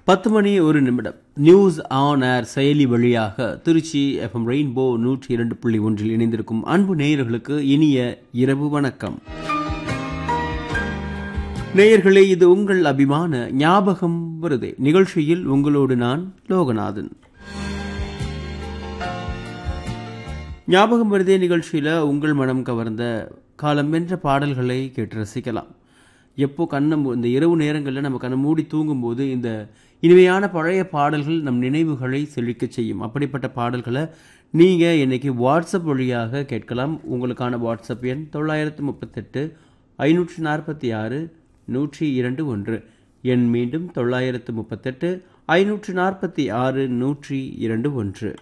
பத்து மணி ஒரு நிமிடம் நியூஸ் ஆன் ஏர் செயலி வழியாக திருச்சி எஃப்எம் ரெயின்போ நூற்றி இரண்டு புள்ளி ஒன்றில் இணைந்திருக்கும் அன்பு நேயர்களுக்கு இனிய இரவு வணக்கம் நேயர்களே இது உங்கள் அபிமான ஞாபகம் வருதே நிகழ்ச்சியில் உங்களோடு நான் லோகநாதன் ஞாபகம் வருதே நிகழ்ச்சியில் உங்கள் மனம் கவர்ந்த காலம் வென்ற பாடல்களை கேட்டு ரசிக்கலாம் எப்போ கண்ணை மூ- இந்த இரவு நேரங்களில் நம்ம கண்ணை மூடி தூங்கும்போது இந்த இனிமையான பழைய பாடல்கள் நம் நினைவுகளை செழிக்கச் செய்யும் அப்படிப்பட்ட பாடல்களை நீங்கள் இன்னைக்கு வாட்ஸ்அப் வழியாக கேட்கலாம் உங்களுக்கான வாட்ஸ்அப் எண் தொள்ளாயிரத்து முப்பத்தெட்டு ஐநூற்றி நாற்பத்தி ஆறு நூற்றி இரண்டு ஒன்று எண் மீண்டும் தொள்ளாயிரத்து முப்பத்தெட்டு ஐநூற்று நாற்பத்தி ஆறு நூற்றி இரண்டு ஒன்று